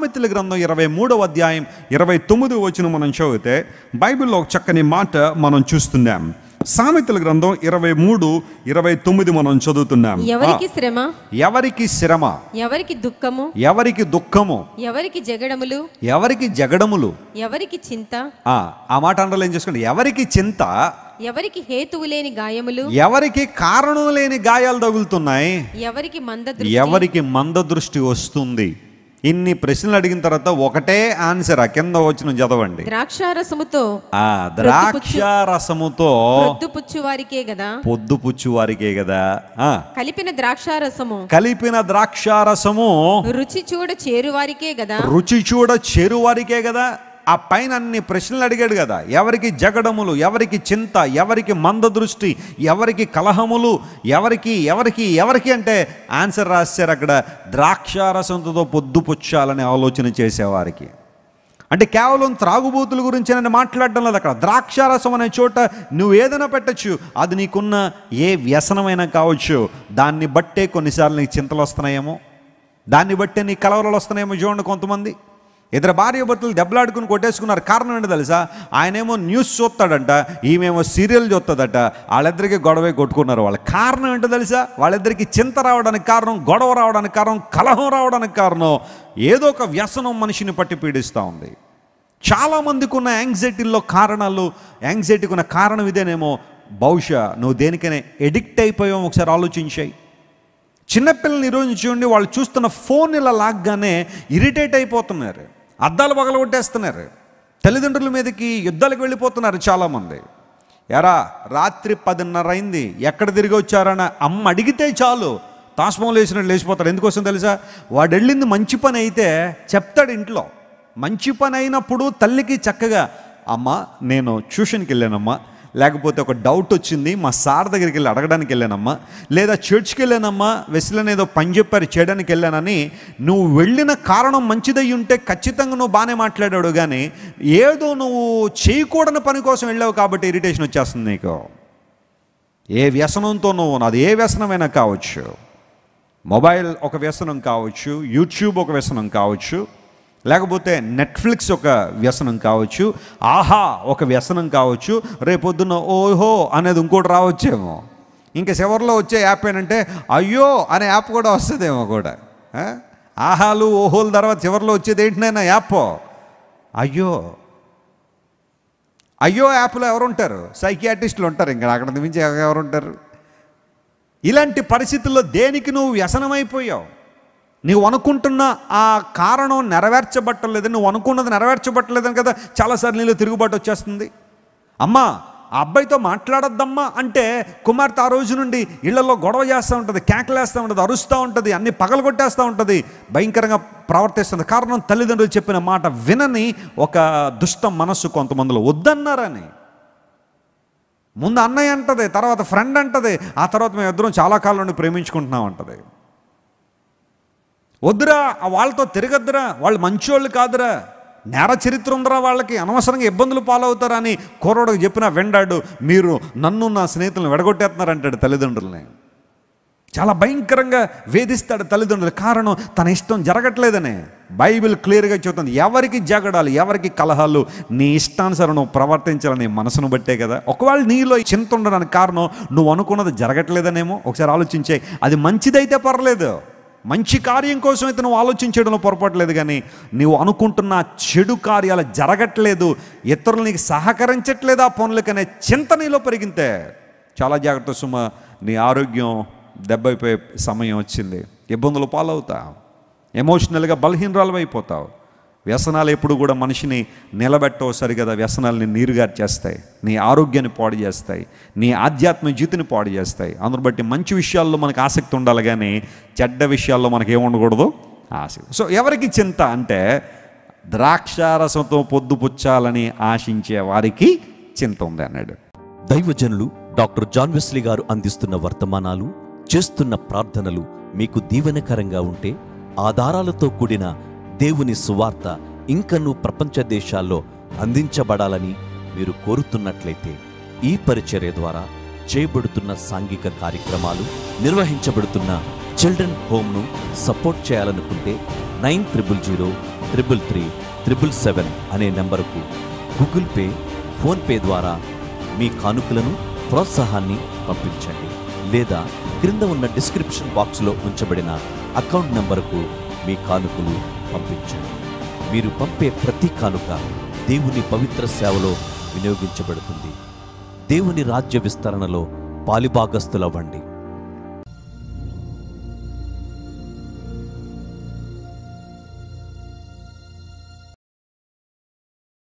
సామెతల గ్రంథం ఇరవై మూడవ అధ్యాయం ఇరవై తొమ్మిది వచ్చిన మనం చదివితే బైబిల్లో ఒక చక్కని మాట మనం చూస్తున్నాం సామెతల గ్రంథం ఇరవై మూడు ఇరవై తొమ్మిది మనం చదువుతున్నాం ఎవరికి శ్రమ ఎవరికి శ్రమ ఎవరికి దుఃఖము ఎవరికి దుఃఖము ఎవరికి జగడములు ఎవరికి జగడములు ఎవరికి చింత ఆ ఆ మాట అండర్లైన్ చేసుకోండి ఎవరికి చింత ఎవరికి హేతువు లేని గాయములు ఎవరికి కారణం లేని గాయాలు తగులుతున్నాయి ఎవరికి మంద ఎవరికి మంద దృష్టి వస్తుంది ఇన్ని ప్రశ్నలు అడిగిన తర్వాత ఒకటే ఆన్సర్ ఆ కింద వచ్చిన చదవండి ద్రాక్షారసముతో ఆ ద్రాక్ష రసముతో ప్రొద్దుపుచ్చు వారికే గదా పొద్దు పుచ్చు వారికే కదా ఆ కలిపిన ద్రాక్షారసము కలిపిన ద్రాక్షారసము రుచి చూడ చేరు వారికే గదా రుచి చూడ చెరు వారికే కదా ఆ పైన అన్ని ప్రశ్నలు అడిగాడు కదా ఎవరికి జగడములు ఎవరికి చింత ఎవరికి మంద దృష్టి ఎవరికి కలహములు ఎవరికి ఎవరికి ఎవరికి అంటే ఆన్సర్ రాశారు అక్కడ ద్రాక్షారసంతో పొద్దు పుచ్చాలని ఆలోచన చేసేవారికి అంటే కేవలం త్రాగుబోతుల గురించి నేను మాట్లాడడం లేదు అక్కడ ద్రాక్షారసం అనే చోట నువ్వు ఏదైనా పెట్టచ్చు అది నీకున్న ఏ వ్యసనమైనా కావచ్చు దాన్ని బట్టే కొన్నిసార్లు నీకు చింతలు వస్తున్నాయేమో దాన్ని బట్టే నీ కలవరలు వస్తున్నాయేమో చూడండి కొంతమంది ఇద్దరు భార్య భర్తలు దెబ్బలాడుకుని కొట్టేసుకున్నారు కారణం ఏంటో తెలుసా ఆయనేమో న్యూస్ చూస్తాడంట ఈమెమో సీరియల్ చూస్తుందట వాళ్ళిద్దరికి గొడవే కొట్టుకున్నారు వాళ్ళ కారణం ఏంటో తెలుసా వాళ్ళిద్దరికి చింత రావడానికి కారణం గొడవ రావడానికి కారణం కలహం రావడానికి కారణం ఏదో ఒక వ్యసనం మనిషిని పట్టి పీడిస్తూ ఉంది చాలామందికి ఉన్న యాంగ్జైటీల్లో కారణాలు యాంగ్జైటీకి ఉన్న కారణం ఇదేనేమో బహుశా నువ్వు దేనికైనా ఎడిక్ట్ అయిపోయావు ఒకసారి ఆలోచించాయి చిన్నపిల్లల్ని ఈరోజు చూడండి వాళ్ళు చూస్తున్న ఫోన్ ఇలా లాగ్గానే ఇరిటేట్ అయిపోతున్నారు అద్దాలు పగలగొట్టేస్తున్నారు తల్లిదండ్రుల మీదకి యుద్ధాలకు వెళ్ళిపోతున్నారు చాలామంది ఎరా రాత్రి పదిన్నర అయింది ఎక్కడ తిరిగి వచ్చారన్న అమ్మ అడిగితే చాలు తాస్మం లేచినట్టు లేచిపోతాడు ఎందుకోసం తెలుసా వాడు వెళ్ళింది మంచి పని అయితే చెప్తాడు ఇంట్లో మంచి పని అయినప్పుడు తల్లికి చక్కగా అమ్మ నేను ట్యూషన్కి వెళ్ళానమ్మా లేకపోతే ఒక డౌట్ వచ్చింది మా సార్ దగ్గరికి వెళ్ళి అడగడానికి వెళ్ళానమ్మా లేదా చర్చ్కి వెళ్ళానమ్మా వెస్లన్ ఏదో పని చెప్పారు చేయడానికి వెళ్ళానని నువ్వు వెళ్ళిన కారణం మంచిదై ఉంటే ఖచ్చితంగా నువ్వు బాగానే మాట్లాడాడు కానీ ఏదో నువ్వు చేయకూడని పని కోసం వెళ్ళావు కాబట్టి ఇరిటేషన్ వచ్చేస్తుంది నీకు ఏ వ్యసనంతో నువ్వు అది ఏ వ్యసనమైనా కావచ్చు మొబైల్ ఒక వ్యసనం కావచ్చు యూట్యూబ్ ఒక వ్యసనం కావచ్చు లేకపోతే నెట్ఫ్లిక్స్ ఒక వ్యసనం కావచ్చు ఆహా ఒక వ్యసనం కావచ్చు రేపొద్దున ఓహో అనేది ఇంకోటి రావచ్చేమో ఇంకా చివరిలో వచ్చే యాప్ ఏంటంటే అయ్యో అనే యాప్ కూడా వస్తుందేమో కూడా ఆ? ఆహాలు ఓహోల తర్వాత చివరిలో వచ్చేది ఏంటినైనా యాప్ అయ్యో అయ్యో యాప్లో ఎవరు ఉంటారు సైకియాట్రిస్టులు ఉంటారు ఇంకా అక్కడ మించి ఎవరు ఉంటారు ఇలాంటి పరిస్థితుల్లో దేనికి నువ్వు వ్యసనమైపోయావు నువ్వు అనుకుంటున్న ఆ కారణం నెరవేర్చబట్టలేదు నువ్వు అనుకున్నది నెరవేర్చబట్టలేదని కదా చాలాసార్లు నీళ్ళు తిరుగుబాటు వచ్చేస్తుంది అమ్మా ఆ అబ్బాయితో మాట్లాడొద్దమ్మా అంటే కుమార్తె ఆ రోజు నుండి ఇళ్లలో గొడవ చేస్తూ ఉంటుంది కేకలేస్తూ ఉంటుంది అరుస్తూ ఉంటుంది అన్ని పగలగొట్టేస్తూ ఉంటుంది భయంకరంగా ప్రవర్తిస్తుంది కారణం తల్లిదండ్రులు చెప్పిన మాట వినని ఒక దుష్ట మనస్సు కొంతమందిలో వద్దన్నారని ముందు అన్నయ్య అంటది తర్వాత ఫ్రెండ్ అంటది ఆ తర్వాత మేము ఇద్దరం చాలా కాలం నుండి ప్రేమించుకుంటున్నాం అంటది వద్దురా ఆ వాళ్ళతో తిరగద్దురా వాళ్ళు మంచోళ్ళు కాదురా నేర చరిత్ర ఉందిరా వాళ్ళకి అనవసరంగా ఇబ్బందులు పాలవుతారా అని కుర్రోడికి చెప్పినా వెండాడు మీరు నన్ను నా స్నేహితులను వెడగొట్టేస్తున్నారంటాడు తల్లిదండ్రులని చాలా భయంకరంగా వేధిస్తాడు తల్లిదండ్రులు కారణం తన ఇష్టం జరగట్లేదనే బైబిల్ క్లియర్గా చెబుతుంది ఎవరికి జగడాలు ఎవరికి కలహాలు నీ ఇష్టానుసారం నువ్వు ప్రవర్తించాలని మనసును బట్టే కదా ఒకవేళ నీలో ఈ చింత ఉండడానికి కారణం నువ్వు అనుకున్నది జరగట్లేదనేమో ఒకసారి ఆలోచించే అది మంచిదైతే పర్లేదు మంచి కార్యం కోసం అయితే నువ్వు ఆలోచించడంలో పొరపడలేదు కానీ నువ్వు అనుకుంటున్న చెడు కార్యాలు జరగట్లేదు ఇతరులు నీకు సహకరించట్లేదు ఆ పనులకనే చింత నీలో పెరిగితే చాలా జాగ్రత్త సుమ నీ ఆరోగ్యం దెబ్బైపోయే సమయం వచ్చింది ఇబ్బందులు పాలవుతావు ఎమోషనల్గా బలహీనరాలు అయిపోతావు వ్యసనాలు ఎప్పుడు కూడా మనిషిని నిలబెట్టవు సరిగదా వ్యసనాలని నీరుగారు చేస్తాయి నీ ఆరోగ్యాన్ని పాడు చేస్తాయి నీ ఆధ్యాత్మిక జీవితాన్ని పాడు చేస్తాయి అందును బట్టి మంచి విషయాల్లో మనకు ఆసక్తి ఉండాలి కానీ చెడ్డ విషయాల్లో మనకి ఏముండకూడదు ఆసక్తి సో ఎవరికి చింత అంటే ద్రాక్షారసంతో పొద్దుపుచ్చాలని ఆశించే వారికి చింత ఉంది అన్నాడు దైవజనులు డాక్టర్ జాన్ వెస్లీ గారు అందిస్తున్న వర్తమానాలు చేస్తున్న ప్రార్థనలు మీకు దీవెనకరంగా ఉంటే ఆధారాలతో కూడిన దేవుని సువార్త ఇంకనూ ప్రపంచ దేశాల్లో అందించబడాలని మీరు కోరుతున్నట్లయితే ఈ పరిచర్య ద్వారా చేయబడుతున్న సాంఘిక కార్యక్రమాలు నిర్వహించబడుతున్న చిల్డ్రన్ హోమ్ను సపోర్ట్ చేయాలనుకుంటే nine triple zero triple three triple seven అనే నెంబరుకు గూగుల్ పే ఫోన్పే ద్వారా మీ కానుకలను ప్రోత్సాహాన్ని పంపించండి లేదా క్రింద ఉన్న డిస్క్రిప్షన్ బాక్స్లో ఉంచబడిన అకౌంట్ నంబరుకు మీ కానుకలు పంపించండి మీరు పంపే ప్రతి కానుక దేవుని పవిత్ర సేవలో వినియోగించబడుతుంది దేవుని రాజ్య విస్తరణలో పాలిభాగస్తులవ్వండి